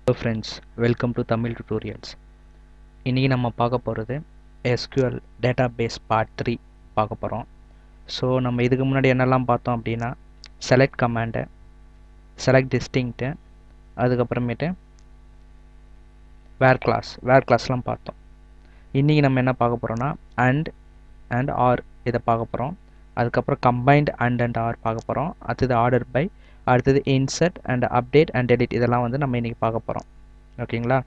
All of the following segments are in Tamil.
hello friends welcome to Tamil tutorials இன்றைக்கி நம்ம பார்க்க போகிறது SQL database part three பார்க்க போகிறோம் ஸோ நம்ம இதுக்கு முன்னாடி என்னெல்லாம் பார்த்தோம் அப்படின்னா செலக்ட் கமாண்டு செலக்ட் டிஸ்டிங்க்ட்டு அதுக்கப்புறமேட்டு வேர் கிளாஸ் வேர் கிளாஸ்லாம் பார்த்தோம் இன்றைக்கி நம்ம என்ன பார்க்க போகிறோன்னா அண்ட் அண்ட் ஆர் இதை பார்க்க போகிறோம் அதுக்கப்புறம் கம்பைன்ட் அண்ட் அண்ட் ஆர் பார்க்க போகிறோம் அடுத்தது ஆர்டர் பை அடுத்தது insert and update and edit இதெல்லாம் வந்து நம்ம இன்றைக்கி பார்க்க போகிறோம் ஓகேங்களா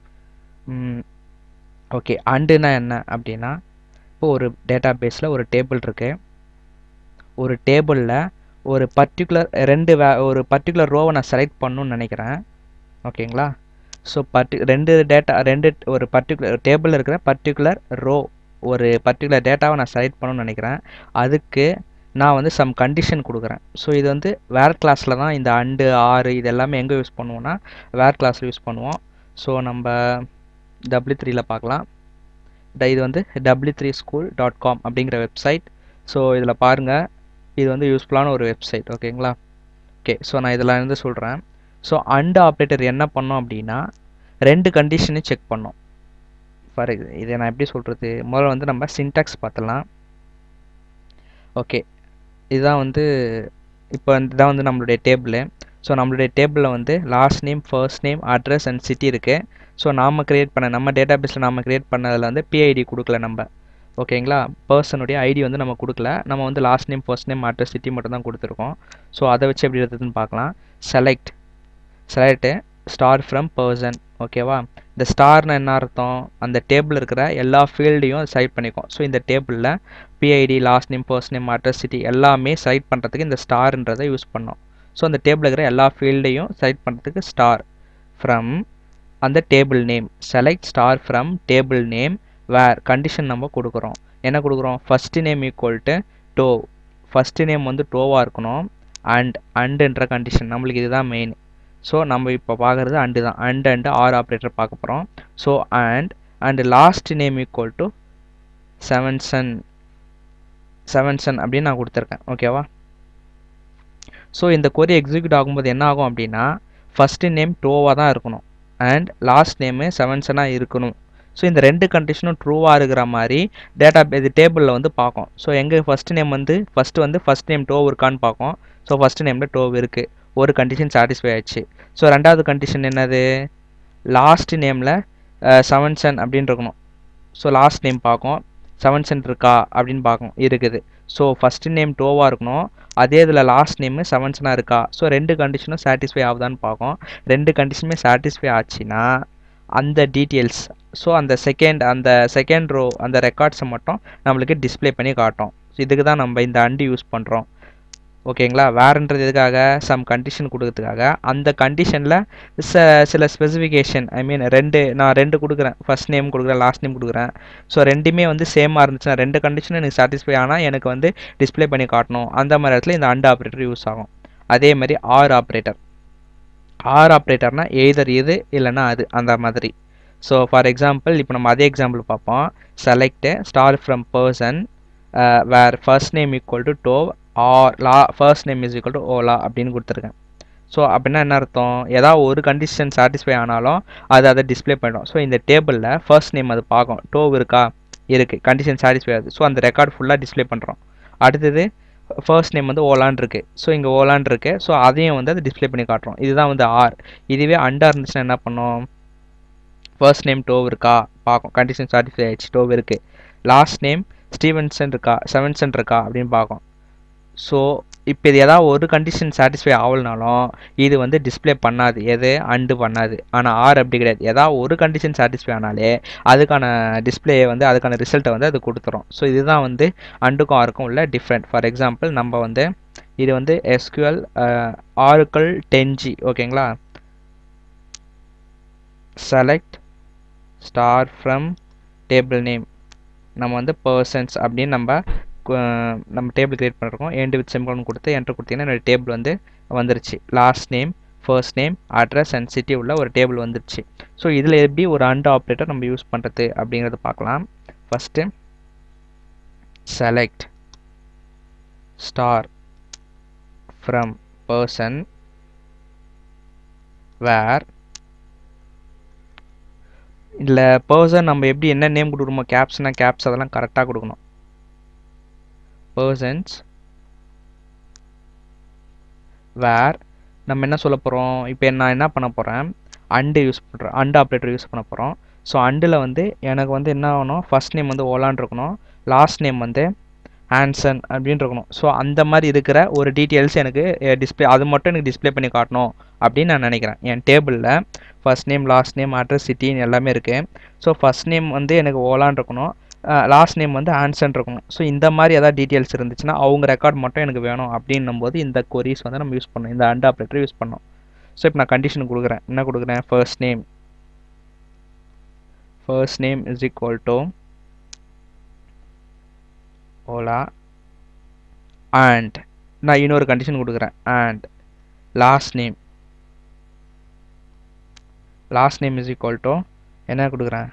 ஓகே அண்டுனா என்ன அப்படின்னா இப்போ ஒரு டேட்டா பேஸில் ஒரு டேபிள் இருக்குது ஒரு டேபிளில் ஒரு பர்டிகுலர் ரெண்டு வே ஒரு பர்டிகுலர் ரோவை நான் செலக்ட் பண்ணணும்னு நினைக்கிறேன் ஓகேங்களா ஸோ பர்டி ரெண்டு டேட்டா ரெண்டு ஒரு பர்டிகுலர் டேபிளில் இருக்கிற பர்டிகுலர் ரோ ஒரு பர்டிகுலர் டேட்டாவை நான் செலக்ட் பண்ணணும்னு நினைக்கிறேன் அதுக்கு நான் வந்து சம் கண்டிஷன் கொடுக்குறேன் ஸோ இது வந்து வேர் கிளாஸில் தான் இந்த அண்டு ஆறு இது எல்லாமே எங்கே யூஸ் பண்ணுவோம்னா வேர் கிளாஸில் யூஸ் பண்ணுவோம் ஸோ நம்ம டபிள்யூ த்ரீயில் பார்க்கலாம் இது வந்து W three school dot com அப்படிங்கிற வெப்சைட் ஸோ இதில் பாருங்கள் இது வந்து யூஸ்ஃபுல்லான ஒரு வெப்சைட் ஓகேங்களா ஓகே ஸோ நான் இதில் இருந்து சொல்கிறேன் ஸோ அண்டு ஆப்ரேட்டர் என்ன பண்ணோம் அப்படின்னா ரெண்டு கண்டிஷனையும் செக் பண்ணோம் ஃபார் இதை நான் எப்படி சொல்கிறது முதல்ல வந்து நம்ம சின்டாக்ஸ் பார்த்துலாம் ஓகே இதுதான் வந்து இப்போ இதுதான் வந்து நம்மளுடைய டேபிள் ஸோ நம்மளுடைய டேபிளில் வந்து last name first name address and city இருக்குது ஸோ நாம் க்ரியேட் பண்ண நம்ம டேட்டா பேஸில் நாம் க்ரியேட் பண்ணதில் வந்து பிஐடி கொடுக்கல நம்ம ஓகேங்களா பர்சனுடைய ஐடி வந்து நம்ம கொடுக்கல நம்ம வந்து last name first name address city மட்டும் தான் கொடுத்துருக்கோம் ஸோ அதை வச்சு எப்படி எடுத்ததுன்னு பார்க்கலாம் select select star from person ஓகேவா இந்த ஸ்டார்னு என்ன அர்த்தம் அந்த டேபிள் இருக்கிற எல்லா ஃபீல்டையும் செலக்ட் பண்ணிக்கும் ஸோ இந்த டேபிளில் PID last name first name address city எல்லாமே செலக்ட் பண்ணுறதுக்கு இந்த ஸ்டார்ன்றதை யூஸ் பண்ணோம் ஸோ அந்த டேபிள் இருக்கிற எல்லா ஃபீல்டையும் செலக்ட் பண்ணுறதுக்கு ஸ்டார் ஃப்ரம் அந்த table name select star from table name where condition நம்ம கொடுக்குறோம் என்ன கொடுக்குறோம் first name equal to Doe first name வந்து டோவாக இருக்கணும் அண்ட் அண்டுன்ற கண்டிஷன் நம்மளுக்கு இதுதான் மெயின் ஸோ நம்ம இப்போ பார்க்குறது அண்டு தான் அண்ட் அண்டு ஆர் ஆப்ரேட்டர் பார்க்க போகிறோம் so and and last name equal to Svendson Svendson அப்படின்னு நான் கொடுத்துருக்கேன் ஓகேவா ஸோ இந்த கொரி எக்ஸிக்யூட் ஆகும்போது என்ன ஆகும் அப்படின்னா ஃபஸ்ட்டு நேம் டோவாக தான் இருக்கணும் அண்ட் லாஸ்ட் நேமு செவன் சனாக இருக்கணும் ஸோ இந்த ரெண்டு கண்டிஷனும் ட்ரூவாக இருக்கிற மாதிரி டேட்டா இது டேபிளில் வந்து பார்க்கும் ஸோ எங்கள் ஃபஸ்ட் நேம் வந்து ஃபஸ்ட்டு வந்து ஃபஸ்ட் நேம் டோவ் இருக்கான்னு பார்க்கும் ஸோ ஃபஸ்ட் நேமில் டோவ் இருக்குது ஒரு கண்டிஷன் சாட்டிஸ்ஃபை ஆயிடுச்சு ஸோ ரெண்டாவது கண்டிஷன் என்னது லாஸ்ட் நேமில் செவன் சன் அப்படின்னு இருக்கணும் ஸோ லாஸ்ட் நேம் பார்க்கும் செவன் சென்ட் இருக்கா அப்படின்னு பார்க்கும் இருக்குது ஸோ ஃபஸ்ட்டு நேம் டோவாக இருக்கணும் அதே இதில் லாஸ்ட் நேமு செவன்ஸ்னாக இருக்கா ஸோ ரெண்டு கண்டிஷனும் சாட்டிஸ்ஃபை ஆகுதான்னு பார்க்கும் ரெண்டு கண்டிஷனுமே சாட்டிஸ்ஃபை ஆச்சுன்னா அந்த டீட்டெயில்ஸ் ஸோ அந்த செகண்ட் அந்த செகண்ட் ரோ அந்த ரெக்கார்ட்ஸை மட்டும் நம்மளுக்கு டிஸ்பிளே பண்ணி காட்டும் இதுக்கு தான் நம்ம இந்த அண்டு யூஸ் பண்ணுறோம் ஓகேங்களா வேறுன்றது எதுக்காக சம் கண்டிஷன் கொடுக்கறதுக்காக அந்த கண்டிஷனில் ச சில ஸ்பெசிஃபிகேஷன் ஐ மீன் ரெண்டு நான் ரெண்டு கொடுக்குறேன் ஃபஸ்ட் நேம் கொடுக்குறேன் லாஸ்ட் நேம் கொடுக்குறேன் ஸோ ரெண்டுமே வந்து சேமாக இருந்துச்சுன்னா ரெண்டு கண்டிஷனும் எனக்கு சாட்டிஸ்ஃபை ஆனால் எனக்கு வந்து டிஸ்பிளே பண்ணி காட்டணும் அந்த மாதிரி இடத்துல இந்த அண்ட் ஆப்ரேட்டர் யூஸ் ஆகும் அதே மாதிரி ஆர் ஆப்ரேட்டர் ஆர் ஆப்ரேட்டர்னா எய்தர் இது இல்லைன்னா அது அந்த மாதிரி ஸோ ஃபார் எக்ஸாம்பிள் இப்போ நம்ம அதே எக்ஸாம்பிள் பார்ப்போம் select star from person where first name equal to Tove or la first name is equal to Ola அப்படின்னு கொடுத்துருக்கேன் ஸோ அப்படின்னா என்ன அர்த்தம் ஏதாவது ஒரு கண்டிஷன் சாட்டிஸ்ஃபை ஆனாலும் அது அதை டிஸ்பிளே பண்ணிடும் ஸோ இந்த டேபிளில் ஃபர்ஸ்ட் நேம் அது பார்க்கும் டோவ் இருக்கா இருக்குது கண்டிஷன் சாட்டிஸ்ஃபை ஆகுது ஸோ அந்த ரெக்கார்ட் ஃபுல்லாக டிஸ்பிளே பண்ணுறோம் அடுத்தது ஃபர்ஸ்ட் நேம் வந்து ஓலான் இருக்குது ஸோ இங்கே ஓலான் இருக்குது ஸோ அதையும் வந்து அது டிஸ்பிளே பண்ணி காட்டுறோம் இதுதான் வந்து ஆர் இதுவே அண்டாக இருந்துச்சுன்னா என்ன பண்ணோம் ஃபர்ஸ்ட் நேம் டோவ் இருக்கா பார்க்கும் கண்டிஷன் சாட்டிஸ்ஃபை ஆயிடுச்சு டோவ் இருக்குது லாஸ்ட் நேம் ஸ்டீவன்சன் இருக்கா செவன்சன் இருக்கா அப்படின்னு பார்க்கும் ஸோ இப்போ இது ஏதாவது ஒரு கண்டிஷன் சாட்டிஸ்ஃபை ஆகலனாலும் இது வந்து டிஸ்பிளே பண்ணாது எது அண்டு பண்ணாது ஆனால் ஆர் அப்படி கிடையாது ஏதாவது ஒரு கண்டிஷன் சாட்டிஸ்ஃபை ஆனாலே அதுக்கான டிஸ்பிளே வந்து அதுக்கான ரிசல்ட்டை வந்து அது கொடுத்துரும் ஸோ இதுதான் வந்து அண்டுக்கும் ஆருக்கும் உள்ள டிஃப்ரெண்ட் ஃபார் எக்ஸாம்பிள் நம்ம வந்து இது வந்து எஸ்கியூஎல் ஆருக்கள் டென் ஜி ஓகேங்களா select star from table name நம்ம வந்து பர்சன்ஸ் அப்படின்னு நம்ம நம்ம டேபிள் கிரியேட் பண்ணிருக்கோம் எண்டு வித் சிம்பிள்னு கொடுத்து என்ட்ரு கொடுத்தீங்கன்னா என்னோடய டேபிள் வந்து வந்துருச்சு last name first name address and city உள்ள ஒரு டேபிள் வந்துருச்சு ஸோ இதில் எப்படி ஒரு அண்ட் ஆப்ரேட்டர் நம்ம யூஸ் பண்ணுறது அப்படிங்கிறத பார்க்கலாம் first select star from person where இல்லை பர்சன் நம்ம எப்படி என்ன நேம் கொடுக்குறோமோ கேப்ஸ்னால் கேப்ஸ் அதெல்லாம் கரெக்டாக கொடுக்கணும் பர்சன்ஸ் வேர் நம்ம என்ன சொல்ல போகிறோம் இப்போ நான் என்ன பண்ண போகிறேன் அண்டு யூஸ் பண்ணுறேன் அண்டு ஆப்ரேட்டர் யூஸ் பண்ண போகிறோம் ஸோ அண்டில் வந்து எனக்கு வந்து என்ன ஆகணும் ஃபர்ஸ்ட் நேம் வந்து ஓலான் இருக்கணும் லாஸ்ட் நேம் வந்து ஆன்சன் அப்படின்னு இருக்கணும் ஸோ அந்த மாதிரி இருக்கிற ஒரு டீட்டெயில்ஸ் எனக்கு டிஸ்பிளே அது மட்டும் எனக்கு டிஸ்பிளே பண்ணி காட்டணும் அப்படின்னு நான் நினைக்கிறேன் என் டேபிளில் first name last name address சிட்டின்னு எல்லாமே இருக்குது ஸோ ஃபர்ஸ்ட் நேம் வந்து எனக்கு ஓலான் இருக்கணும் லாஸ்ட் நேம் வந்து ஆன்சன் இருக்கணும் ஸோ இந்த மாதிரி ஏதாவது டீட்டெயில்ஸ் இருந்துச்சுன்னா அவங்க ரெக்கார்ட் மட்டும் எனக்கு வேணும் அப்படின்னும் போது இந்த கொரிஸ் வந்து நம்ம யூஸ் பண்ணணும் இந்த அண்ட் ஆப்ரேட்டர் யூஸ் பண்ணோம் ஸோ இப்போ நான் கண்டிஷன் கொடுக்குறேன் என்ன கொடுக்குறேன் first name first name is equal to ola and நான் இன்னொரு கண்டிஷன் கொடுக்குறேன் and last name last name is equal to என்ன கொடுக்குறேன்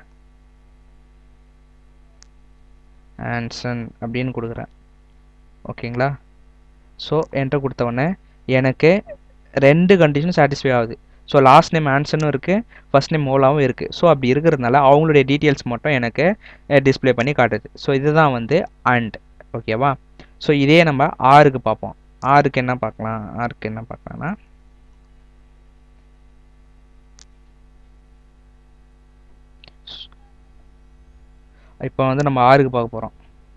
ஆன்சன் அப்படின்னு கொடுக்குறேன் ஓகேங்களா ஸோ என்கிட்ட கொடுத்தவொடனே எனக்கு ரெண்டு கண்டிஷன் சாட்டிஸ்ஃபை ஆகுது ஸோ லாஸ்ட் நேம் ஆன்சனும் இருக்குது ஃபஸ்ட் நேம் ஓலாவும் இருக்குது ஸோ அப்படி இருக்கிறதுனால அவங்களுடைய டீட்டெயில்ஸ் மட்டும் எனக்கு டிஸ்பிளே பண்ணி காட்டுது ஸோ இதுதான் வந்து அண்ட் ஓகேவா ஸோ இதே நம்ம ஆறுக்கு பார்ப்போம் ஆறுக்கு என்ன பார்க்கலாம் ஆறுக்கு என்ன பார்க்கலாம்னா இப்போ வந்து நம்ம ஆறுக்கு பார்க்க போகிறோம்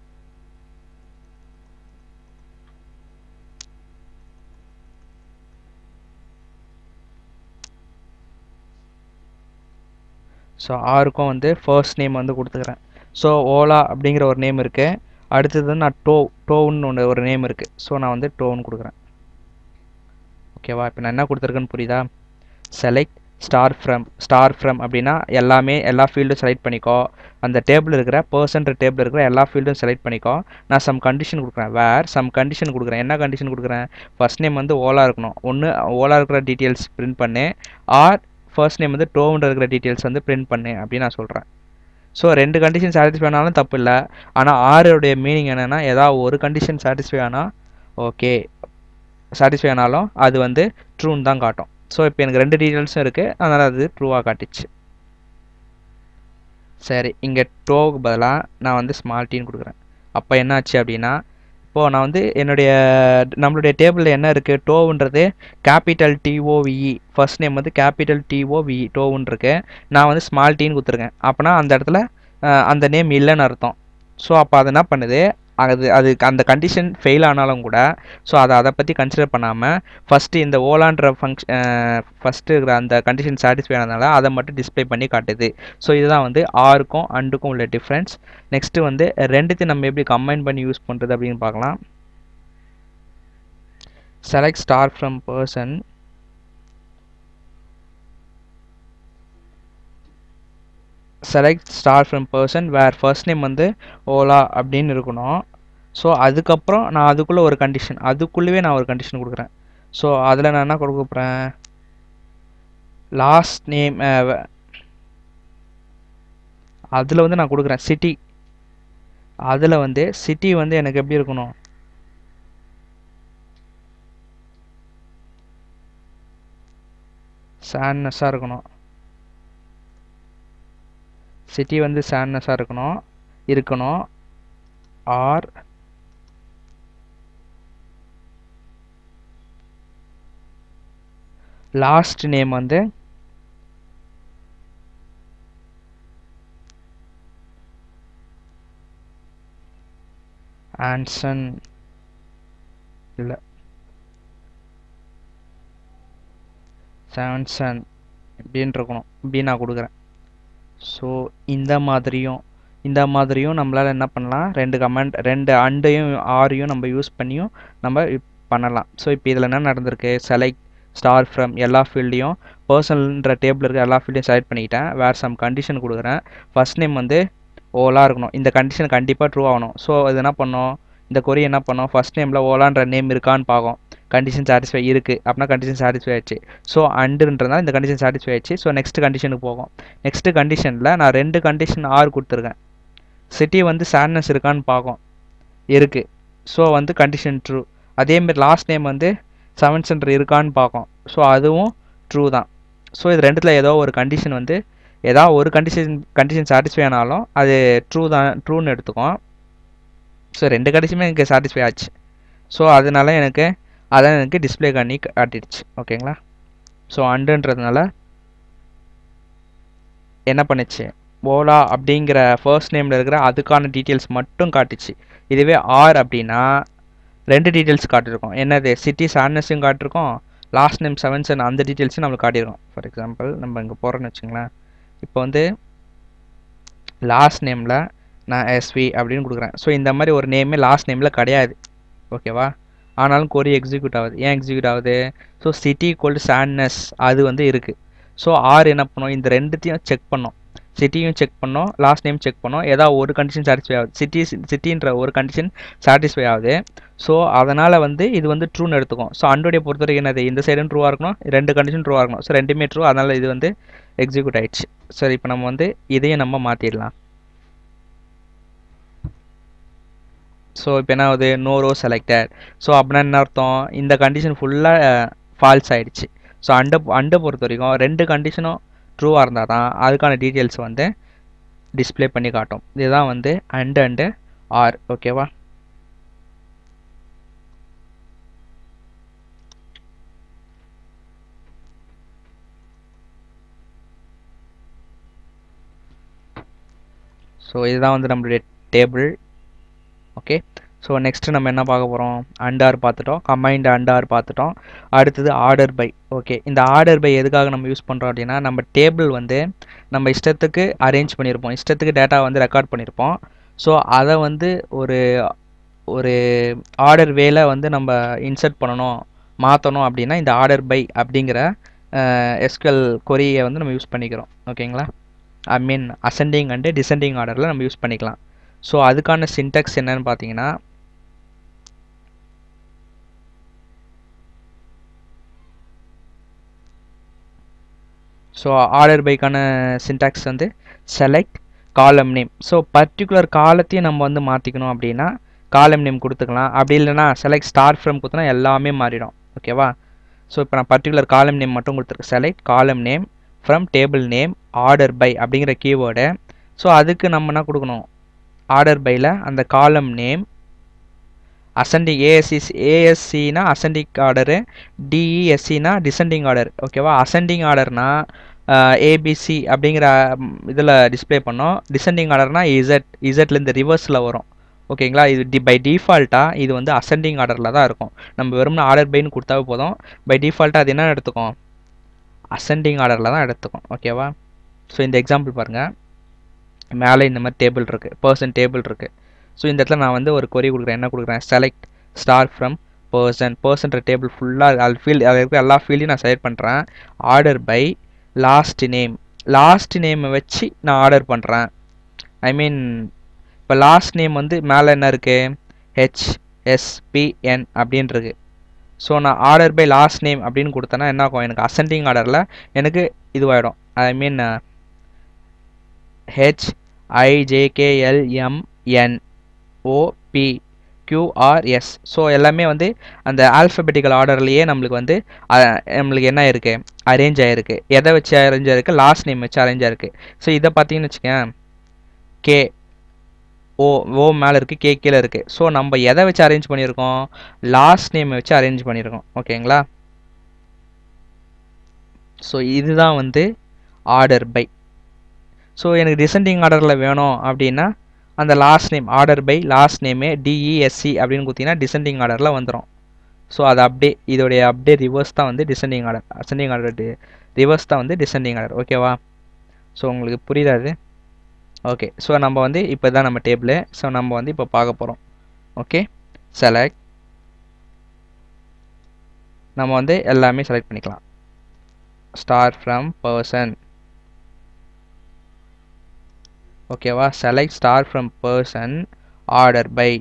ஸோ ஆருக்கும் வந்து ஃபர்ஸ்ட் நேம் வந்து கொடுத்துக்கிறேன் ஸோ ஓலா அப்படிங்கிற ஒரு நேம் இருக்குது அடுத்தது நான் டோ டோன்னு ஒன்று ஒரு நேம் இருக்குது ஸோ நான் வந்து டோன்னு கொடுக்குறேன் ஓகேவா இப்போ நான் என்ன கொடுத்துருக்கேன்னு புரியுதா select star from star from அப்படின்னா எல்லாமே எல்லா ஃபீல்டும் செலக்ட் பண்ணிக்கோ அந்த டேபிள் இருக்கிற பர்சன்ட் டேபிள் இருக்கிற எல்லா ஃபீல்டும் செலக்ட் பண்ணிக்கோ நான் சம் கண்டிஷன் கொடுக்குறேன் வேர் சம் கண்டிஷன் கொடுக்குறேன் என்ன கண்டிஷன் கொடுக்குறேன் ஃபர்ஸ்ட் நேம் வந்து ஓலா இருக்கணும் ஒன்று ஓலா இருக்கிற டீட்டெயில்ஸ் பிரிண்ட் பண்ணு ஆர் ஃபர்ஸ்ட் நேம் வந்து டோவுன்ற இருக்கிற டீட்டெயில்ஸ் வந்து பிரிண்ட் பண்ணு அப்படின்னு நான் சொல்கிறேன் ஸோ ரெண்டு கண்டிஷன் சாட்டிஸ்ஃபை ஆனாலும் தப்பு இல்லை ஆனால் ஆறுடைய மீனிங் என்னென்னா ஏதாவது ஒரு கண்டிஷன் சாட்டிஸ்ஃபை ஆனால் ஓகே சாட்டிஸ்ஃபை ஆனாலும் அது வந்து ட்ரூன்னு தான் காட்டும் ஸோ இப்போ எனக்கு ரெண்டு டீட்டெயில்ஸும் இருக்குது அதனால் அது ட்ரூவாக காட்டிச்சு சரி இங்கே டோவுக்கு பதிலாக நான் வந்து ஸ்மால் டீன்னு கொடுக்குறேன் அப்போ என்னாச்சு அப்படின்னா இப்போது நான் வந்து என்னுடைய நம்மளுடைய டேபிளில் என்ன இருக்குது டோவுன்றது கேபிட்டல் டிஓவிஇ ஃபர்ஸ்ட் நேம் வந்து கேபிட்டல் டிஓவிஇ டோவுன்னு இருக்கு நான் வந்து ஸ்மால் டீன்னு கொடுத்துருக்கேன் அப்போனா அந்த இடத்துல அந்த நேம் இல்லைன்னு அர்த்தம் ஸோ அப்போ அது என்ன பண்ணுது அது அதுக்கு அந்த கண்டிஷன் ஃபெயில் ஆனாலும் கூட ஸோ அதை அதை பற்றி கன்சிடர் பண்ணாமல் ஃபஸ்ட்டு இந்த ஓலான்ற ஃபங்க்ஷன் ஃபஸ்ட்டு இருக்கிற அந்த கண்டிஷன் சாட்டிஸ்ஃபை ஆனதுனால அதை மட்டும் டிஸ்பிளே பண்ணி காட்டுது ஸோ இதுதான் வந்து ஆருக்கும் அண்டுக்கும் உள்ள டிஃப்ரென்ஸ் நெக்ஸ்ட்டு வந்து ரெண்டுத்தையும் நம்ம எப்படி கம்பைன் பண்ணி யூஸ் பண்ணுறது அப்படின்னு பார்க்கலாம் select star from person select star from person where first name வந்து ஓலா அப்படின்னு இருக்கணும் ஸோ அதுக்கப்புறம் நான் அதுக்குள்ளே ஒரு கண்டிஷன் அதுக்குள்ளேயே நான் ஒரு கண்டிஷன் கொடுக்குறேன் ஸோ அதில் நான் என்ன கொடுக்க போகிறேன் லாஸ்ட் நேம் அதில் வந்து நான் கொடுக்குறேன் சிட்டி அதில் வந்து சிட்டி வந்து எனக்கு எப்படி இருக்கணும் சேட்னஸாக இருக்கணும் சிட்டி வந்து சேட்னஸாக இருக்கணும் இருக்கணும் ஆர் லாஸ்ட் நேம் வந்து ஆன்சன் இல்லை சாம்சன் இப்படின்னு இருக்கணும் இப்படி நான் கொடுக்குறேன் ஸோ இந்த மாதிரியும் இந்த மாதிரியும் நம்மளால் என்ன பண்ணலாம் ரெண்டு கமெண்ட் ரெண்டு அண்டையும் ஆரையும் நம்ம யூஸ் பண்ணியும் நம்ம பண்ணலாம் ஸோ இப்போ இதில் என்ன நடந்திருக்கு செலக்ட் ஸ்டார் ஃப்ரம் எல்லா ஃபீல்டையும் பர்சனல்ன்ற டேபிள் இருக்க எல்லா ஃபீல்டையும் செலக்ட் பண்ணிக்கிட்டேன் வேறு சம் கண்டிஷன் கொடுக்குறேன் ஃபஸ்ட் நேம் வந்து ஓலா இருக்கணும் இந்த கண்டிஷன் கண்டிப்பாக ட்ரூ ஆகணும் ஸோ இது என்ன பண்ணோம் இந்த கொரி என்ன பண்ணோம் ஃபஸ்ட் நேமில் ஓலான்ற நேம் இருக்கான்னு பார்க்கும் கண்டிஷன் சாட்டிஸ்ஃபை இருக்குது அப்படின்னா கண்டிஷன் சாட்டிஸ்ஃபை ஆயிடுச்சு ஸோ அண்டுன்றதுனால இந்த கண்டிஷன் சாட்டிஸ்ஃபை ஆயிடுச்சு ஸோ நெக்ஸ்ட் கண்டிஷனுக்கு போகும் நெக்ஸ்ட் கண்டிஷனில் நான் ரெண்டு கண்டிஷன் ஆறு கொடுத்துருக்கேன் சிட்டி வந்து சேட்னஸ் இருக்கான்னு பார்க்கும் இருக்குது ஸோ வந்து கண்டிஷன் ட்ரூ அதேமாரி லாஸ்ட் நேம் வந்து செவன் சென்டர் இருக்கான்னு பார்க்கும் ஸோ அதுவும் ட்ரூ தான் ஸோ இது ரெண்டுத்தில் ஏதோ ஒரு கண்டிஷன் வந்து ஏதாவது ஒரு கண்டிஷன் கண்டிஷன் சாட்டிஸ்ஃபை ஆனாலும் அது ட்ரூ தான் ட்ரூன்னு எடுத்துக்கும் ஸோ ரெண்டு கண்டிஷனுமே எனக்கு சாட்டிஸ்ஃபை ஆச்சு ஸோ அதனால எனக்கு அதான் எனக்கு டிஸ்பிளே பண்ணி காட்டிடுச்சு ஓகேங்களா ஸோ அண்டுன்றதுனால என்ன பண்ணுச்சு ஓலா அப்படிங்கிற ஃபர்ஸ்ட் நேமில் இருக்கிற அதுக்கான டீட்டெயில்ஸ் மட்டும் காட்டுச்சு இதுவே ஆர் அப்படின்னா ரெண்டு டீட்டெயில்ஸ் காட்டியிருக்கோம் என்னது சிட்டி சாட்னஸையும் காட்டிருக்கோம் லாஸ்ட் நேம் செவன் செவன் அந்த டீட்டெயில்ஸும் நம்மளுக்கு காட்டியிருக்கோம் ஃபார் எக்ஸாம்பிள் நம்ம இங்கே போகிறோன்னு வச்சுங்களேன் இப்போ வந்து லாஸ்ட் நேமில் நான் எஸ்வி அப்படின்னு கொடுக்குறேன் ஸோ இந்த மாதிரி ஒரு நேமே லாஸ்ட் நேமில் கிடையாது ஓகேவா ஆனாலும் கொரி எக்ஸிக்யூட் ஆகுது ஏன் எக்ஸிக்யூட் ஆகுது so city equal to Sandnes அது வந்து இருக்குது ஸோ ஆர் என்ன பண்ணோம் இந்த ரெண்டுத்தையும் செக் பண்ணோம் சிட்டியும் செக் பண்ணோம் லாஸ்ட் நேம் செக் பண்ணோம் ஏதாவது ஒரு கண்டிஷன் சாட்டிஸ்ஃபை ஆகுது சிட்டி சிட்டின்ற ஒரு கண்டிஷன் சாட்டிஸ்ஃபை ஆகுது ஸோ அதனால் வந்து இது வந்து ட்ரூன்னு எடுத்துக்கும் ஸோ அண்டோடைய பொறுத்த வரைக்கும் என்னது இந்த சைடும் ட்ரூவாக இருக்கணும் ரெண்டு கண்டிஷன் ட்ரூவாக இருக்கணும் ஸோ ரெண்டுமே ட்ரூ அதனால் இது வந்து எக்ஸிக்யூட் ஆயிடுச்சு சரி இப்போ நம்ம வந்து இதையும் நம்ம மாற்றிடலாம் ஸோ இப்போ என்ன ஆகுது நோ ரோ செலக்டட் ஸோ அப்படின்னா என்ன அர்த்தம் இந்த கண்டிஷன் ஃபுல்லாக ஃபால்ஸ் ஆயிடுச்சு ஸோ அண்டை அண்டை பொறுத்த வரைக்கும் ரெண்டு கண்டிஷனும் ட்ரூவாக இருந்தால் தான் அதுக்கான டீட்டெயில்ஸ் வந்து டிஸ்பிளே பண்ணி காட்டும் இதுதான் வந்து அண்டு அண்டு ஆர் ஓகேவா ஸோ இதுதான் வந்து நம்மளுடைய டேபிள் ஓகே ஸோ நெக்ஸ்ட்டு நம்ம என்ன பார்க்க போகிறோம் அண்டார் பார்த்துட்டோம் கம்பைன்டு அண்டார் பார்த்துட்டோம் அடுத்தது ஆர்டர் பை ஓகே இந்த ஆர்டர் பை எதுக்காக நம்ம யூஸ் பண்ணுறோம் அப்படின்னா நம்ம டேபிள் வந்து நம்ம இஷ்டத்துக்கு அரேஞ்ச் பண்ணியிருப்போம் இஷ்டத்துக்கு டேட்டா வந்து ரெக்கார்ட் பண்ணியிருப்போம் ஸோ அதை வந்து ஒரு ஒரு ஆர்டர் வேல வந்து நம்ம இன்சர்ட் பண்ணணும் மாற்றணும் அப்படின்னா இந்த ஆர்டர் பை அப்படிங்கிற எஸ்கல் கொரியை வந்து நம்ம யூஸ் பண்ணிக்கிறோம் ஓகேங்களா I mean ascending and descending ஆர்டரில் நம்ம யூஸ் பண்ணிக்கலாம் ஸோ அதுக்கான சின்டெக்ஸ் என்னன்னு பார்த்தீங்கன்னா ஸோ ஆர்டர் பைக்கான சின்டாக்ஸ் வந்து select column name so particular காலத்தையும் நம்ம வந்து மாற்றிக்கணும் அப்படின்னா காலம் நேம் கொடுத்துக்கலாம் அப்படி இல்லைனா செலக்ட் ஸ்டார் ஃப்ரம் கொடுத்தனா எல்லாமே மாறிடும் ஓகேவா ஸோ இப்போ நான் பர்டிகுலர் காலம் நேம் மட்டும் கொடுத்துருக்கேன் select column name from table name order by அப்படிங்கிற கீவேர்டு ஸோ அதுக்கு நம்ம என்ன கொடுக்கணும் ஆர்டர் பையில் அந்த காலம் நேம் அசண்டிங் ஏஎஸ்சி ஏஎஸ்சினா அசண்டிங் ஆர்டரு டிஇஎஸ்சினா டிசெண்டிங் ஆர்டர் ஓகேவா அசண்டிங் ஆர்டர்னா ஏபிசி அப்படிங்கிற இதில் டிஸ்பிளே பண்ணோம் டிசெண்டிங் ஆர்டர்னா இசட் இசட்லேருந்து ரிவர்ஸில் வரும் ஓகேங்களா இது டி பை டிஃபால்ட்டாக இது வந்து அசெண்டிங் ஆர்டரில் தான் இருக்கும் நம்ம வெறும்னா ஆர்டர் பைன்னு கொடுத்தாவே போதும் பை டிஃபால்ட்டாக அது என்ன எடுத்துக்கும் அசெண்டிங் ஆர்டரில் தான் எடுத்துக்கும் ஓகேவா ஸோ இந்த எக்ஸாம்பிள் பாருங்கள் மேலே இந்த மாதிரி டேபிள் இருக்குது பர்சன் டேபிள் இருக்குது ஸோ இந்த இடத்துல நான் வந்து ஒரு கொரி கொடுக்குறேன் என்ன கொடுக்குறேன் செலக்ட் ஸ்டார் ஃப்ரம் பர்சன் பர்சன்ற டேபிள் ஃபுல்லாக அது ஃபீல்ட் அதில் இருக்கிற எல்லா ஃபீல்டையும் நான் செலக்ட் பண்ணுறேன் order by last name last நேமை வச்சு நான் ஆர்டர் பண்ணுறேன் ஐ மீன் இப்போ லாஸ்ட் நேம் வந்து மேலே என்ன இருக்குது ஹெச்எஸ்பிஎன் அப்படின்றது ஸோ நான் ஆர்டர் பை லாஸ்ட் நேம் அப்படின்னு கொடுத்தேன்னா என்ன ஆகும் எனக்கு அசெண்டிங் ஆர்டரில் எனக்கு இதுவாகிடும் I mean H I J K L M N O P Q R S so எல்லாமே வந்து அந்த ஆல்ஃபபெட்டிக்கல் ஆர்டர்லேயே நம்மளுக்கு வந்து நம்மளுக்கு என்ன இருக்குது அரேஞ்ச் ஆகிருக்கு எதை வச்சு அரேஞ்ச் ஆகிருக்கு லாஸ்ட் நேம் வச்சு அரேஞ்ச் ஆகிருக்கு ஸோ இதை பார்த்தீங்கன்னு வச்சுக்கேன் கே ஓ ஓ மேலே இருக்குது கே கீழே இருக்குது ஸோ நம்ம எதை வச்சு அரேஞ்ச் பண்ணியிருக்கோம் லாஸ்ட் நேம் வச்சு அரேஞ்ச் பண்ணியிருக்கோம் ஓகேங்களா ஸோ இதுதான் வந்து ஆர்டர் பை ஸோ எனக்கு டிசெண்டிங் ஆர்டரில் வேணும் அப்படின்னா அந்த last name order by last நேமே டிஇஎஸ்சி அப்படின்னு கொடுத்தீங்கன்னா டிசெண்டிங் ஆர்டரில் வந்துடும் ஸோ அது அப்படியே இதோடைய அப்படியே ரிவர்ஸ் தான் வந்து descending order ascending order reverse தான் வந்து டிசெண்டிங் ஆர்டர் ஓகேவா ஸோ உங்களுக்கு புரியுதா அது ஓகே ஸோ நம்ம வந்து இப்போ தான் நம்ம டேபிள் ஸோ நம்ம வந்து இப்போ பார்க்க போகிறோம் ஓகே செலக்ட் நம்ம வந்து எல்லாமே செலக்ட் பண்ணிக்கலாம் ஸ்டார் ஃப்ரம் பர்சன் ஓகேவா select star from person order by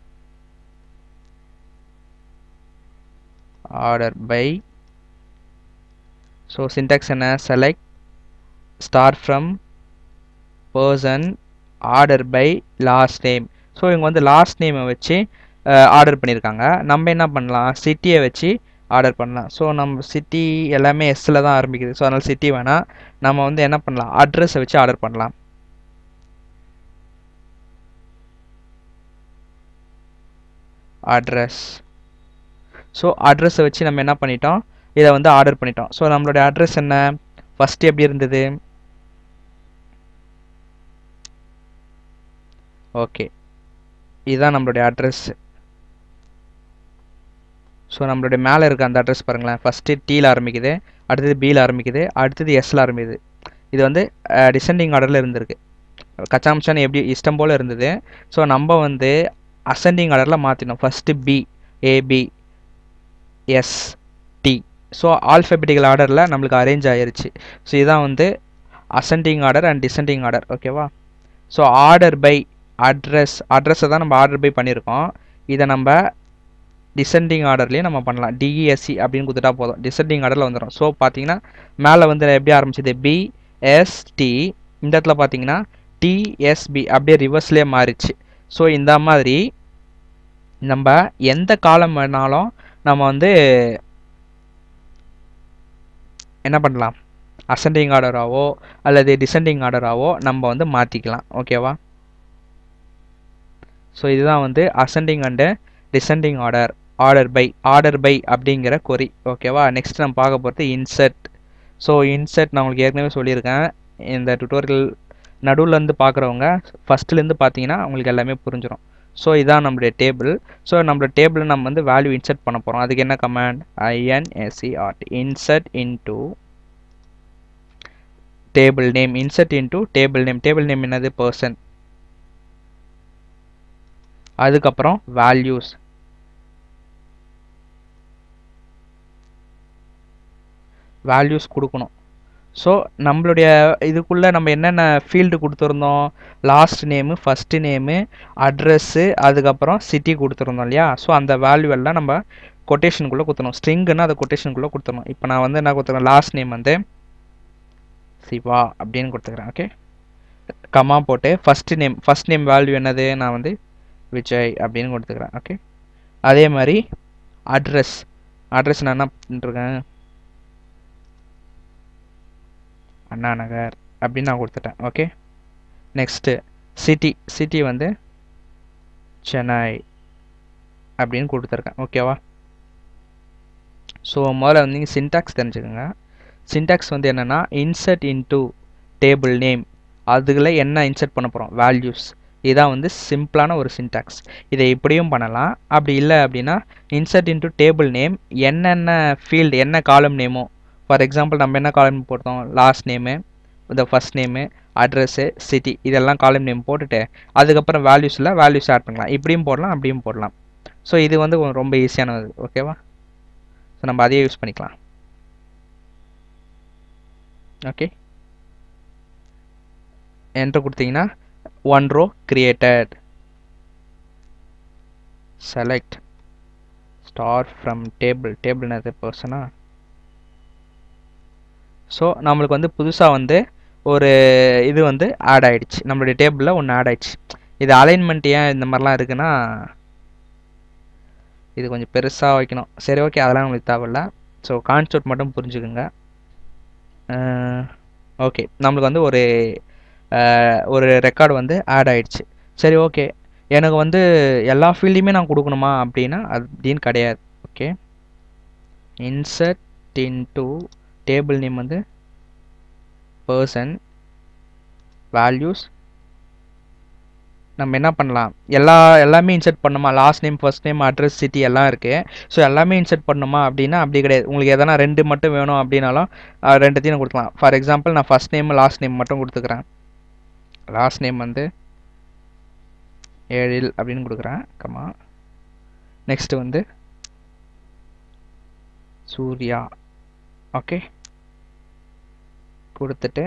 order by so syntax என்ன select star from person order by last name so இவங்க வந்து லாஸ்ட் நேமை வச்சு ஆர்டர் பண்ணியிருக்காங்க நம்ம என்ன பண்ணலாம் சிட்டியை வச்சு ஆர்டர் பண்ணலாம் ஸோ நம்ம சிட்டி எல்லாமே எஸ்ஸில் தான் ஆரம்பிக்குது ஸோ அதனால் சிட்டி வேணாம் நம்ம வந்து என்ன பண்ணலாம் அட்ரஸை வச்சு ஆர்டர் பண்ணலாம் அட்ரஸ் ஸோ அட்ரஸை வச்சு நம்ம என்ன பண்ணிட்டோம் இதை வந்து ஆர்டர் பண்ணிட்டோம் ஸோ நம்மளுடைய அட்ரஸ் என்ன ஃபஸ்ட்டு எப்படி இருந்தது ஓகே இதுதான் நம்மளுடைய அட்ரஸ் ஸோ நம்மளுடைய மேலே இருக்க அந்த அட்ரஸ் பாருங்களேன் ஃபஸ்ட்டு டீயில் ஆரம்பிக்குது அடுத்தது பியில் ஆரம்பிக்குது அடுத்தது எஸ்ல ஆரம்பிக்குது இது வந்து டிசெண்டிங் ஆர்டரில் இருந்திருக்கு கச்சாம்சான் எப்படி இஷ்டம் போல் இருந்தது ஸோ நம்ம வந்து அசெண்டிங் ஆர்டரில் மாற்றினோம் first P A B S T so alphabetical ஆர்டரில் நம்மளுக்கு அரேஞ்ச் ஆயிருச்சு ஸோ இதுதான் வந்து ascending order and descending order ஓகேவா ஸோ ஆர்டர் பை அட்ரஸ் அட்ரஸை தான் நம்ம ஆர்டர் பை பண்ணியிருக்கோம் இதை நம்ம டிசெண்டிங் ஆர்டர்லேயே நம்ம பண்ணலாம் டிஇஎஸ்சி அப்படின்னு கொடுத்துட்டா போதும் டிசெண்டிங் ஆர்டரில் வந்துடும் ஸோ பார்த்தீங்கன்னா மேலே வந்து எப்படி ஆரம்பிச்சது பிஎஸ்டி இந்த இடத்துல பார்த்தீங்கன்னா டிஎஸ்பி அப்படியே ரிவர்ஸ்லேயே மாறிச்சு ஸோ இந்த மாதிரி நம்ம எந்த காலம் வேணாலும் நம்ம வந்து என்ன பண்ணலாம் அசெண்டிங் ஆர்டராகவோ அல்லது டிசெண்டிங் ஆர்டராகவோ நம்ம வந்து மாற்றிக்கலாம் ஓகேவா ஸோ இதுதான் வந்து ascending and descending order order by order by அப்படிங்கிற கொரி ஓகேவா நெக்ஸ்ட் நம்ம பார்க்க போகிறது இன்செர்ட் ஸோ இன்செர்ட் நான் உங்களுக்கு ஏற்கனவே சொல்லியிருக்கேன் இந்த டுட்டோரியல் நடுவுலேருந்து பார்க்குறவங்க ஃபஸ்ட்டுலேருந்து பார்த்தீங்கன்னா உங்களுக்கு எல்லாமே புரிஞ்சிடும் ஸோ இதான் நம்மளுடைய டேபிள் ஸோ நம்மளோட டேபிளில் நம்ம வந்து வேல்யூ இன்செர்ட் பண்ண போகிறோம் அதுக்கு என்ன command I N S C R T insert into table name insert into table name table name என்னது பர்சன் அதுக்கப்புறம் வேல்யூஸ் வேல்யூஸ் கொடுக்கணும் ஸோ நம்மளுடைய இதுக்குள்ளே நம்ம என்னென்ன ஃபீல்டு கொடுத்துருந்தோம் last name first name address அதுக்கப்புறம் சிட்டி கொடுத்துருந்தோம் இல்லையா ஸோ அந்த வேல்யூ எல்லாம் நம்ம கொட்டேஷனுக்குள்ளே கொடுத்துணும் ஸ்ட்ரிங்குன்னு அதை கொட்டேஷனுக்குள்ளே கொடுத்துடணும் இப்போ நான் வந்து என்ன கொடுத்துருக்கேன் லாஸ்ட் நேம் வந்து சிவா அப்படின்னு கொடுத்துக்கிறேன் ஓகே கமா போட்டு first name first name value என்னது நான் வந்து விஜய் அப்படின்னு கொடுத்துக்கிறேன் ஓகே அதே மாதிரி அட்ரஸ் அட்ரஸ் நான் என்ன பண்ணிருக்கேன் அண்ணா நகர் அப்படின்னு நான் கொடுத்துட்டேன் ஓகே நெக்ஸ்ட்டு சிட்டி சிட்டி வந்து சென்னை அப்படின்னு கொடுத்துருக்கேன் ஓகேவா ஸோ முதல்ல வந்து நீங்கள் சின்டாக்ஸ் தெரிஞ்சுக்கோங்க சின்டாக்ஸ் வந்து என்னென்னா இன்சர்ட் இன்டூ டேபிள் நேம் அதுக்குள்ள என்ன இன்சர்ட் பண்ண போகிறோம் வேல்யூஸ் இதான் வந்து சிம்பிளான ஒரு சின்டாக்ஸ் இதை இப்படியும் பண்ணலாம் அப்படி இல்லை அப்படின்னா இன்சர்ட் இன்டூ டேபிள் நேம் என்னென்ன ஃபீல்டு என்ன காலம் நேமோ ஃபார் எக்ஸாம்பிள் நம்ம என்ன காலம் போட்டோம் லாஸ்ட் நேமு இந்த ஃபஸ்ட் நேமு அட்ரஸ்ஸு சிட்டி இதெல்லாம் காலம் நேம் போட்டுட்டு அதுக்கப்புறம் வேல்யூஸில் வேல்யூஸ் ஆட் பண்ணலாம் இப்படியும் போடலாம் அப்படியும் போடலாம் ஸோ இது வந்து ரொம்ப ஈஸியானது ஓகேவா ஸோ நம்ம அதையே யூஸ் பண்ணிக்கலாம் ஓகே என்ட்ரு கொடுத்தீங்கன்னா one row created select star from table table என்னது பர்சனா ஸோ நம்மளுக்கு வந்து புதுசாக வந்து ஒரு இது வந்து ஆட் ஆயிடுச்சு நம்மளுடைய டேபிளில் ஒன்று ஆட் ஆயிடுச்சு இது அலைன்மெண்ட் ஏன் இந்த மாதிரிலாம் இருக்குன்னா இது கொஞ்சம் பெருசாக வைக்கணும் சரி ஓகே அதெல்லாம் நம்மளுக்கு தேவையில்ல ஸோ கான்செப்ட் மட்டும் புரிஞ்சுக்குங்க ஓகே நம்மளுக்கு வந்து ஒரு ஒரு ரெக்கார்டு வந்து ஆட் ஆயிடுச்சு சரி ஓகே எனக்கு வந்து எல்லா ஃபீல்டையுமே நான் கொடுக்கணுமா அப்படின்னா அப்படின்னு கிடையாது okay insert into table name வந்து பர்சன் வேல்யூஸ் நம்ம என்ன பண்ணலாம் எல்லா எல்லாமே இன்சர்ட் பண்ணுமா last name first name address city எல்லாம் இருக்குது ஸோ எல்லாமே இன்சர்ட் பண்ணுமா அப்படின்னா அப்படி கிடையாது உங்களுக்கு எதனா ரெண்டு மட்டும் வேணும் அப்படின்னாலும் ரெண்டுத்தையும் கொடுக்கலாம் ஃபார் எக்ஸாம்பிள் நான் ஃபஸ்ட் நேம் லாஸ்ட் நேம் மட்டும் கொடுத்துக்கிறேன் லாஸ்ட் நேம் வந்து ஏழில் அப்படின்னு கொடுக்குறேன் கமா நெக்ஸ்ட்டு வந்து சூர்யா ஓகே கொடுத்துட்டு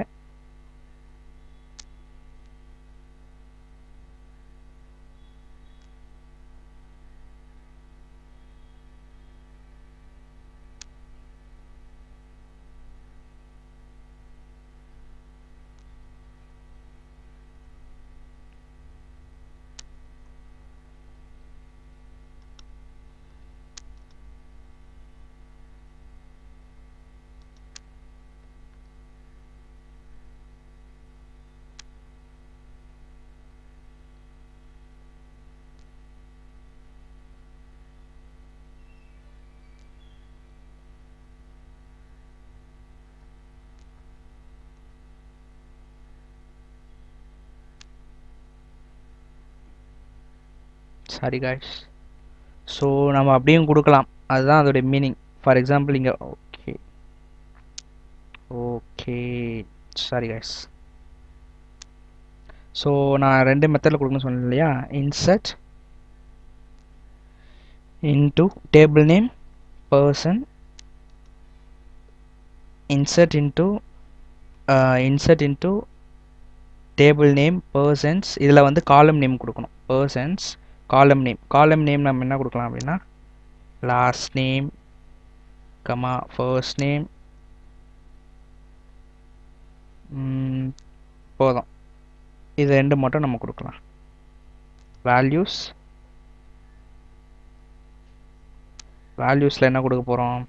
சாரி காய்ஸ் ஸோ நம்ம அப்படியும் கொடுக்கலாம் அதுதான் அதோடைய மீனிங் ஃபார் எக்ஸாம்பிள் இங்கே okay okay sorry guys so நான் ரெண்டு மெத்தடில் கொடுக்கணும்னு சொன்னேன் இல்லையா insert into table name person insert into uh, insert into table name persons இதில் வந்து காலம் நேம் கொடுக்கணும் persons காலம் நேம் காலம் நேம் நம்ம என்ன கொடுக்கலாம் அப்படின்னா last name comma first name போதும் இது ரெண்டு மட்டும் நம்ம கொடுக்கலாம் வேல்யூஸ் வேல்யூஸில் என்ன கொடுக்க போகிறோம்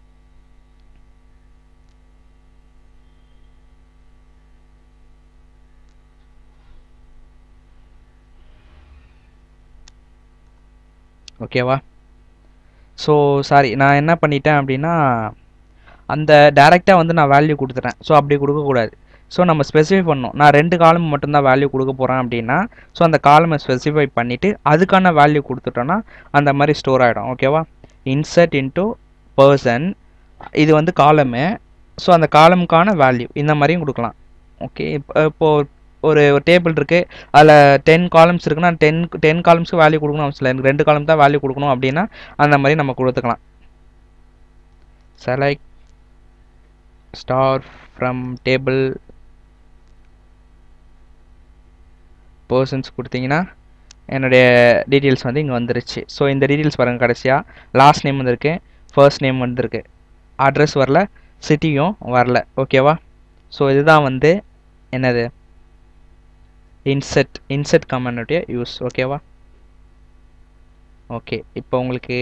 ஓகேவா ஸோ சாரி நான் என்ன பண்ணிட்டேன் அப்படின்னா அந்த டைரெக்டாக வந்து நான் வேல்யூ கொடுத்துட்டேன் ஸோ அப்படி கொடுக்கக்கூடாது ஸோ நம்ம ஸ்பெசிஃபை பண்ணணும் நான் ரெண்டு காலம் மட்டும்தான் வேல்யூ கொடுக்க போகிறேன் அப்படின்னா ஸோ அந்த காலமை ஸ்பெசிஃபை பண்ணிவிட்டு அதுக்கான வேல்யூ கொடுத்துட்டோன்னா அந்த மாதிரி ஸ்டோர் ஆகிடும் ஓகேவா இன்சர்ட் இன்ட்டு பர்சன் இது வந்து காலமு ஸோ அந்த காலமுக்கான வேல்யூ இந்த மாதிரியும் கொடுக்கலாம் ஓகே இப்போ இப்போது ஒரு டேபிள் இருக்குது அதில் டென் காலம்ஸ் இருக்குன்னா டென் டென் காலம்ஸ்க்கு வேல்யூ கொடுக்கணும் அவசியம் இல்லை எனக்கு ரெண்டு காலம் தான் வேல்யூ கொடுக்கணும் அப்படின்னா அந்த மாதிரி நம்ம கொடுத்துக்கலாம் select star from table persons கொடுத்தீங்கன்னா என்னுடைய டீட்டெயில்ஸ் வந்து இங்கே வந்துருச்சு ஸோ இந்த டீட்டெயில்ஸ் பாருங்கள் கடைசியாக லாஸ்ட் நேம் வந்திருக்கு ஃபர்ஸ்ட் நேம் வந்திருக்கு அட்ரஸ் வரல சிட்டியும் வரல ஓகேவா ஸோ இதுதான் வந்து என்னது இன்செட் இன்செட் கமெண்டுடைய யூஸ் ஓகேவா ஓகே இப்போ உங்களுக்கு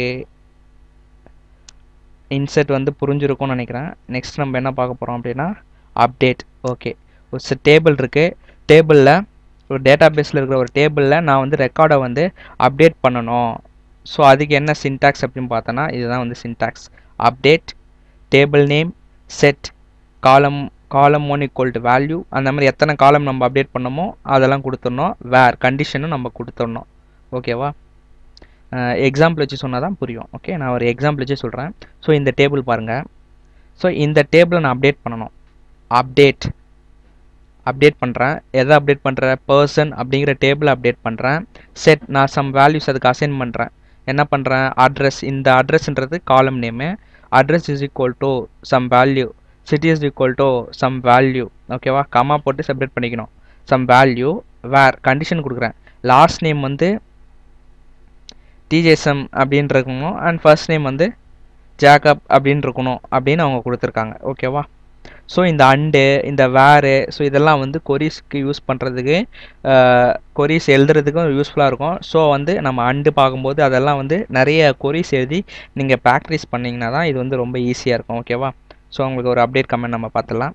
இன்செட் வந்து புரிஞ்சிருக்கும்னு நினைக்கிறேன் நெக்ஸ்ட் நம்ம என்ன பார்க்க போகிறோம் அப்படின்னா அப்டேட் ஓகே ஒரு டேபிள் இருக்குது டேபிளில் ஒரு டேட்டா பேஸில் இருக்கிற ஒரு டேபிளில் நான் வந்து ரெக்கார்டை வந்து அப்டேட் பண்ணணும் ஸோ அதுக்கு என்ன சின்டாக்ஸ் அப்படின்னு பார்த்தோன்னா இதுதான் வந்து syntax update table name set column column one equal to value அந்த மாதிரி எத்தனை காலம் நம்ம அப்டேட் பண்ணமோ அதெல்லாம் கொடுத்துடணும் வேர் கண்டிஷனும் நம்ம கொடுத்துடணும் ஓகேவா எக்ஸாம்பிள் வச்சு சொன்னால் தான் புரியும் ஓகே நான் ஒரு எக்ஸாம்பிள் வச்சு சொல்கிறேன் ஸோ இந்த டேபிள் பாருங்கள் ஸோ இந்த டேபிளை நான் அப்டேட் பண்ணணும் அப்டேட் அப்டேட் பண்ணுறேன் எதை அப்டேட் பண்ணுறேன் பர்சன் அப்படிங்கிற டேபிள் அப்டேட் பண்ணுறேன் செட் நான் சம் வேல்யூஸ் அதுக்கு அசைன் பண்ணுறேன் என்ன பண்ணுறேன் அட்ரஸ் இந்த அட்ரஸ்ன்றது column name address is equal to some value city is equal to some value ஓகேவா கமா போட்டு செப்பரேட் பண்ணிக்கணும் சம் வேல்யூ வேர் கண்டிஷன் கொடுக்குறேன் லாஸ்ட் நேம் வந்து டிஜேஎஸ்எம் அப்படின்னு இருக்கணும் அண்ட் ஃபர்ஸ்ட் நேம் வந்து ஜாக்கப் அப்படின்னு இருக்கணும் அப்படின்னு அவங்க கொடுத்துருக்காங்க ஓகேவா ஸோ இந்த அண்டு இந்த வேரு ஸோ இதெல்லாம் வந்து கொரிஸ்க்கு யூஸ் பண்ணுறதுக்கு கொரிஸ் எழுதுறதுக்கும் யூஸ்ஃபுல்லாக இருக்கும் ஸோ வந்து நம்ம அண்டு பார்க்கும்போது அதெல்லாம் வந்து நிறைய கொரிஸ் எழுதி நீங்கள் ப்ராக்டிஸ் பண்ணிங்கன்னா தான் இது வந்து ரொம்ப ஈஸியாக இருக்கும் ஓகேவா ஸோ உங்களுக்கு ஒரு அப்டேட் கமெண்ட் நம்ம பார்த்துடலாம்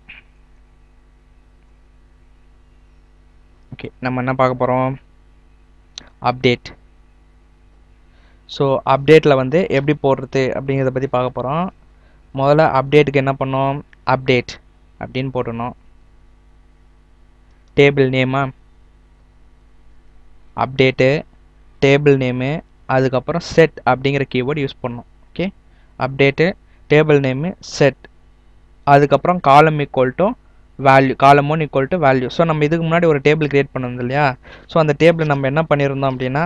ஓகே நம்ம என்ன பார்க்க போகிறோம் அப்டேட் ஸோ அப்டேட்டில் வந்து எப்படி போடுறது அப்படிங்கிறத பற்றி பார்க்க போகிறோம் முதல்ல அப்டேட்டுக்கு என்ன பண்ணோம் அப்டேட் அப்படின்னு போட்டணும் டேபிள் நேமா அப்டேட்டு டேபிள் நேமு அதுக்கப்புறம் செட் அப்படிங்கிற கீவேர்டு யூஸ் பண்ணணும் okay update table name set அதுக்கப்புறம் column equal to value column one equal to value so நம்ம இதுக்கு முன்னாடி ஒரு டேபிள் க்ரியேட் பண்ணது இல்லையா ஸோ அந்த டேபிள் நம்ம என்ன பண்ணியிருந்தோம் அப்படின்னா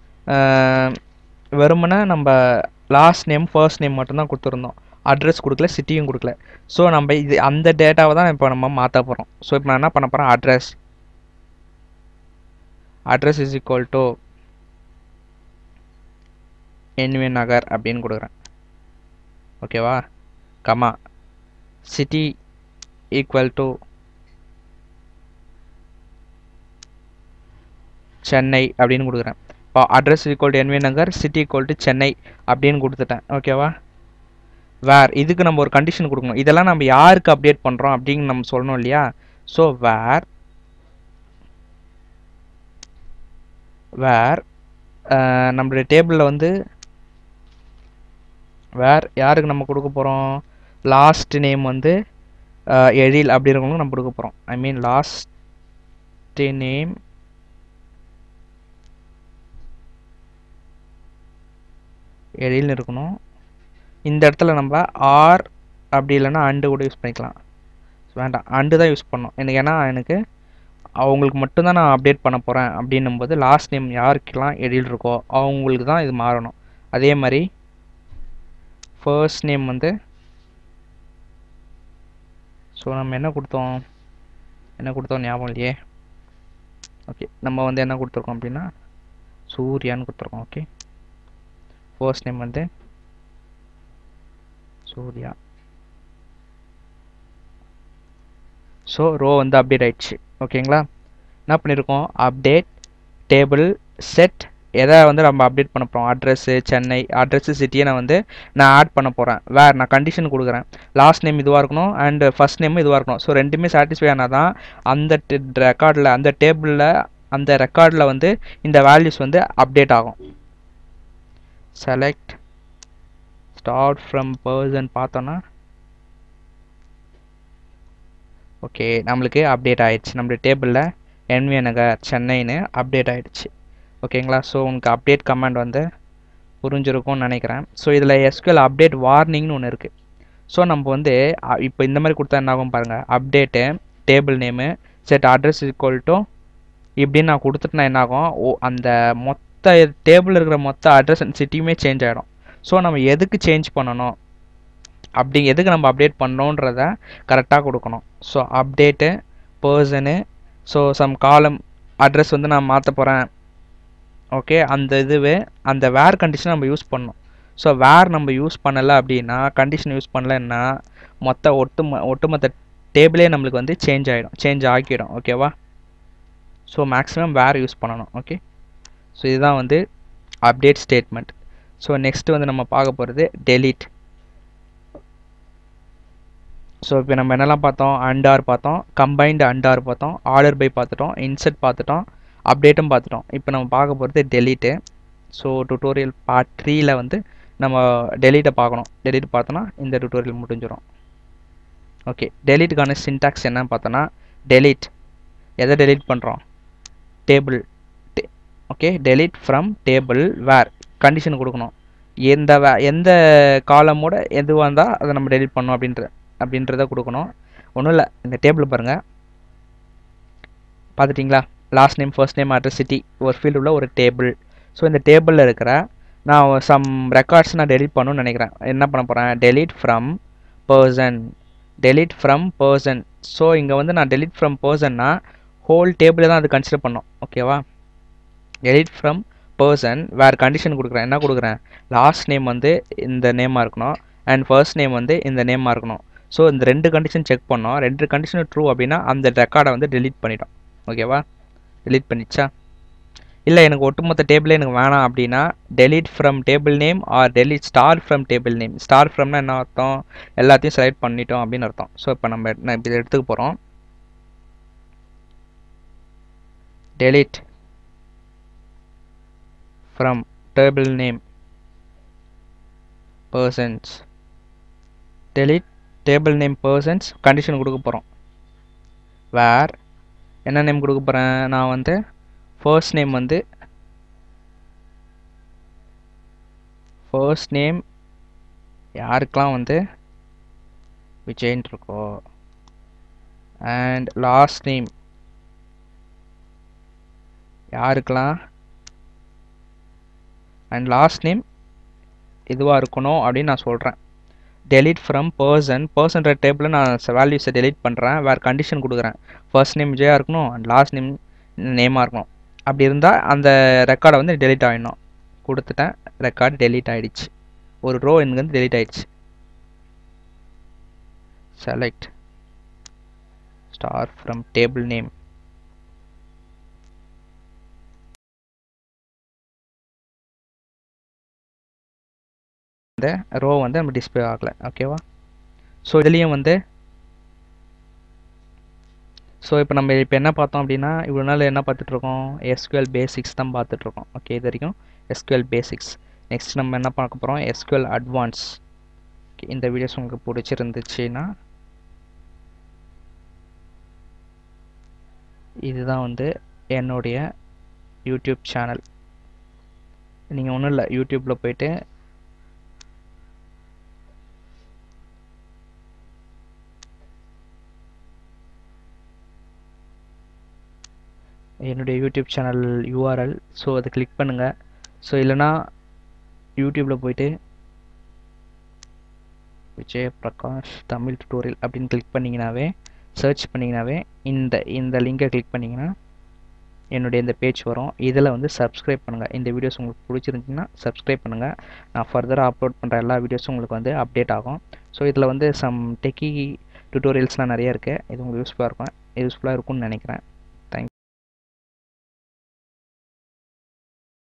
வெறுமனே நம்ம லாஸ்ட் நேம் ஃபர்ஸ்ட் நேம் மட்டும்தான் கொடுத்துருந்தோம் அட்ரஸ் கொடுக்கல சிட்டியும் கொடுக்கல ஸோ நம்ம இது அந்த டேட்டாவை தான் இப்போ நம்ம மாற்ற போகிறோம் ஸோ இப்போ நான் என்ன பண்ண போகிறேன் address address is equal to N V Nagar அப்படின்னு கொடுக்குறேன் ஓகேவா comma city equal to Chennai அப்படின்னு கொடுக்குறேன் இப்போ address equal to N V Nagar city equal to Chennai அப்படின்னு கொடுத்துட்டேன் ஓகேவா வேர் இதுக்கு நம்ம ஒரு கண்டிஷன் கொடுக்கணும் இதெல்லாம் நம்ம யாருக்கு அப்டேட் பண்ணுறோம் அப்படின்னு நம்ம சொல்லணும் இல்லையா ஸோ வேர் வேர் நம்மளுடைய டேபிளில் வந்து வேர் யாருக்கு நம்ம கொடுக்க போகிறோம் லாஸ்ட் நேம் வந்து எழில் அப்படி இருக்கவங்களுக்கு நம்ம கொடுக்க போகிறோம் ஐ மீன் லாஸ்ட் நேம் எழில்னு இருக்கணும் இந்த இடத்துல நம்ம ஆர் அப்படி இல்லைன்னா அண்டு கூட யூஸ் பண்ணிக்கலாம் வேண்டாம் அண்டு தான் யூஸ் பண்ணோம் எனக்கு ஏன்னா எனக்கு அவங்களுக்கு மட்டும்தான் நான் அப்டேட் பண்ண போகிறேன் அப்படின்னும் போது லாஸ்ட் நேம் யாருக்கெல்லாம் எழில் இருக்கோ அவங்களுக்கு தான் இது மாறணும் அதே மாதிரி ஃபர்ஸ்ட் நேம் வந்து ஸோ நம்ம என்ன கொடுத்தோம் என்ன கொடுத்தோம் ஞாபகம் இல்லையே ஓகே நம்ம வந்து என்ன கொடுத்துருக்கோம் அப்படின்னா சூர்யான்னு கொடுத்துருக்கோம் ஓகே ஃபர்ஸ்ட் நேம் வந்து சூர்யா ஸோ ரோ வந்து அப்டேட் ஆயிடுச்சு ஓகேங்களா என்ன பண்ணியிருக்கோம் அப்டேட் டேபிள் செட் எதை வந்து நம்ம அப்டேட் பண்ண போகிறோம் அட்ரஸ்ஸு சென்னை அட்ரஸ்ஸு சிட்டியை நான் வந்து நான் ஆட் பண்ண போகிறேன் வேறு நான் கண்டிஷன் கொடுக்குறேன் லாஸ்ட் நேம் இதுவாக இருக்கணும் அண்டு ஃபஸ்ட் நேம் இதுவாக இருக்கணும் ஸோ ரெண்டுமே சாட்டிஸ்ஃபை ஆனால் தான் அந்த ரெக்கார்டில் அந்த டேபிளில் அந்த ரெக்கார்டில் வந்து இந்த வேல்யூஸ் வந்து அப்டேட் ஆகும் செலக்ட் ஸ்டார்ட் ஃப்ரம் பர்சன் பார்த்தோன்னா ஓகே நம்மளுக்கு அப்டேட் ஆயிடுச்சு நம்மளுடைய டேபிளில் என்வி நகர் சென்னைன்னு அப்டேட் ஆயிடுச்சு ஓகேங்களா ஸோ உங்களுக்கு அப்டேட் கமாண்ட் வந்து புரிஞ்சிருக்கும்னு நினைக்கிறேன் ஸோ இதில் எஸ்கியூஎல் அப்டேட் வார்னிங்னு ஒன்று இருக்குது ஸோ நம்ம வந்து இப்போ இந்த மாதிரி கொடுத்தா என்ன ஆகும் பாருங்கள் update table name set address equal to இப்படின்னு நான் கொடுத்துட்டுனா என்ன ஆகும் ஓ அந்த மொத்த டேபிள் இருக்கிற மொத்த அட்ரஸ் அண்ட் சிட்டியுமே சேஞ்ச் ஆகிடும் ஸோ நம்ம எதுக்கு சேஞ்ச் பண்ணணும் அப்படி எதுக்கு நம்ம அப்டேட் பண்ணோன்றத கரெக்டாக கொடுக்கணும் so update person so some column address வந்து நான் மாற்ற போகிறேன் ஓகே அந்த இதுவே அந்த வேர் கண்டிஷன் நம்ம யூஸ் பண்ணணும் ஸோ வேர் நம்ம யூஸ் பண்ணலை அப்படின்னா கண்டிஷன் யூஸ் பண்ணலைன்னா மொத்த ஒட்டு ஒட்டுமொத்த டேபிளே நம்மளுக்கு வந்து சேஞ்ச் ஆகிடும் சேஞ்ச் ஆக்கிடும் ஓகேவா ஸோ மேக்ஸிமம் வேர் யூஸ் பண்ணணும் ஓகே ஸோ இதுதான் வந்து அப்டேட் ஸ்டேட்மெண்ட் ஸோ நெக்ஸ்ட்டு வந்து நம்ம பார்க்க போகிறது டெலீட் ஸோ இப்போ நம்ம என்னெல்லாம் பார்த்தோம் அண்டார் பார்த்தோம் கம்பைன்டு அண்டார் பார்த்தோம் ஆர்டர் பை பார்த்துட்டோம் இன்செட் பார்த்துட்டோம் அப்டேட்டும் பார்த்துட்டோம் இப்போ நம்ம பார்க்க போகிறது டெலீட்டு ஸோ டுட்டோரியல் பார்ட் த்ரீயில் வந்து நம்ம டெலீட்டை பார்க்கணும் டெலீட் பார்த்தோன்னா இந்த டுட்டோரியல் முடிஞ்சிடும் ஓகே டெலீட்டுக்கான சின்டாக்ஸ் என்னன்னு பார்த்தோன்னா டெலீட் எதை டெலீட் பண்ணுறோம் table okay delete from table where condition கொடுக்கணும் எந்த வே எந்த காலமோட எதுவாக இருந்தால் அதை நம்ம டெலீட் பண்ணணும் அப்படின்ற அப்படின்றத கொடுக்கணும் ஒன்றும் இல்லை இந்த டேபிள் பாருங்கள் பார்த்துட்டிங்களா last name first name address city ஒரு ஃபீல்டு உள்ள ஒரு டேபிள் ஸோ இந்த டேபிளில் இருக்கிற நான் சம் ரெக்கார்ட்ஸ் நான் டெலிட் பண்ணணும்னு நினைக்கிறேன் என்ன பண்ண போகிறேன் delete from person delete from person so இங்கே வந்து நான் டெலிட் ஃப்ரம் பர்சன்னா ஹோல் டேபிளை தான் அது கன்சிடர் பண்ணோம் ஓகேவா டெலிட் ஃப்ரம் பர்சன் வேறு கண்டிஷன் கொடுக்குறேன் என்ன கொடுக்குறேன் லாஸ்ட் நேம் வந்து இந்த நேமாக இருக்கணும் அண்ட் ஃபர்ஸ்ட் நேம் வந்து இந்த நேமாக இருக்கணும் ஸோ இந்த ரெண்டு கண்டிஷன் செக் பண்ணோம் ரெண்டு கண்டிஷன் ட்ரூ அப்படின்னா அந்த ரெக்கார்டை வந்து டெலிட் பண்ணிட்டோம் ஓகேவா டெலிட் பண்ணிச்சா இல்லை எனக்கு ஒட்டுமொத்த டேபிளே எனக்கு வேணாம் அப்படின்னா delete from table name or delete star from table name star ஃப்ரம்னா என்ன அர்த்தம் எல்லாத்தையும் செலக்ட் பண்ணிட்டோம் அப்படின்னு அர்த்தம் ஸோ இப்போ நம்ம நான் இப்போ எடுத்துக்க போகிறோம் delete from table name persons delete table name persons condition கொடுக்க போகிறோம் வேர் என்ன நேம் கொடுக்க போகிறேன் நான் வந்து ஃபர்ஸ்ட் நேம் வந்து ஃபர்ஸ்ட் நேம் யாருக்கெலாம் வந்து விஜய்ன்ட்டு இருக்கோ அண்ட் லாஸ்ட் நேம் யாருக்கெலாம் அண்ட் லாஸ்ட் நேம் இதுவாக இருக்கணும் அப்படின்னு நான் சொல்கிறேன் டெலிட் ஃப்ரம் பர்சன் பர்சன்ற டேபிளில் நான் வேல்யூஸை டெலிட் பண்ணுறேன் வேறு கண்டிஷன் கொடுக்குறேன் ஃபர்ஸ்ட் நேம் விஜயாக இருக்கணும் அண்ட் லாஸ்ட் நேம் நேமாக இருக்கணும் அப்படி இருந்தால் அந்த ரெக்கார்டை வந்து டெலிட் ஆகிடணும் கொடுத்துட்டேன் ரெக்கார்டு டெலிட் ஆகிடுச்சு ஒரு ரோ எனக்கு வந்து டெலிட் ஆகிடுச்சு select star from table name இந்த ரோ வந்து நம்ம டிஸ்பிளே ஆகலை ஓகேவா ஸோ இதுலேயும் வந்து ஸோ இப்போ நம்ம இப்போ என்ன பார்த்தோம் அப்படின்னா இவ்வளோ நாள் என்ன பார்த்துட்ருக்கோம் எஸ்கியூஎல் பேசிக்ஸ் தான் பார்த்துட்ருக்கோம் ஓகே இது வரைக்கும் எஸ்கியூஎல் பேசிக்ஸ் நெக்ஸ்ட் நம்ம என்ன பார்க்க போகிறோம் எஸ்கியூஎல் அட்வான்ஸ் இந்த வீடியோஸ் உங்களுக்கு பிடிச்சிருந்துச்சுன்னா இதுதான் வந்து என்னுடைய யூடியூப் சேனல் நீங்கள் ஒன்றும் இல்லை யூடியூப்பில் போயிட்டு என்னுடைய யூடியூப் சேனல் யூஆர்எல் ஸோ அதை கிளிக் பண்ணுங்கள் ஸோ இல்லைனா யூடியூப்பில் போயிட்டு விஜய பிரகாஷ் தமிழ் டுட்டோரியல் அப்படின்னு கிளிக் பண்ணிங்கனாவே சர்ச் பண்ணிங்கனாவே இந்த இந்த லிங்கை கிளிக் பண்ணிங்கன்னா என்னுடைய இந்த பேஜ் வரும் இதில் வந்து சப்ஸ்கிரைப் பண்ணுங்கள் இந்த வீடியோஸ் உங்களுக்கு பிடிச்சிருந்துச்சின்னா சப்ஸ்கிரைப் பண்ணுங்கள் நான் ஃபர்தராக அப்லோட் பண்ணுற எல்லா வீடியோஸும் உங்களுக்கு வந்து அப்டேட் ஆகும் ஸோ இதில் வந்து சம் டெக்கி டுட்டோரியல்ஸ்லாம் நிறைய இருக்குது இது உங்களுக்கு யூஸ்ஃபுல்லாக இருக்கும் யூஸ்ஃபுல்லாக இருக்கும்னு நினைக்கிறேன்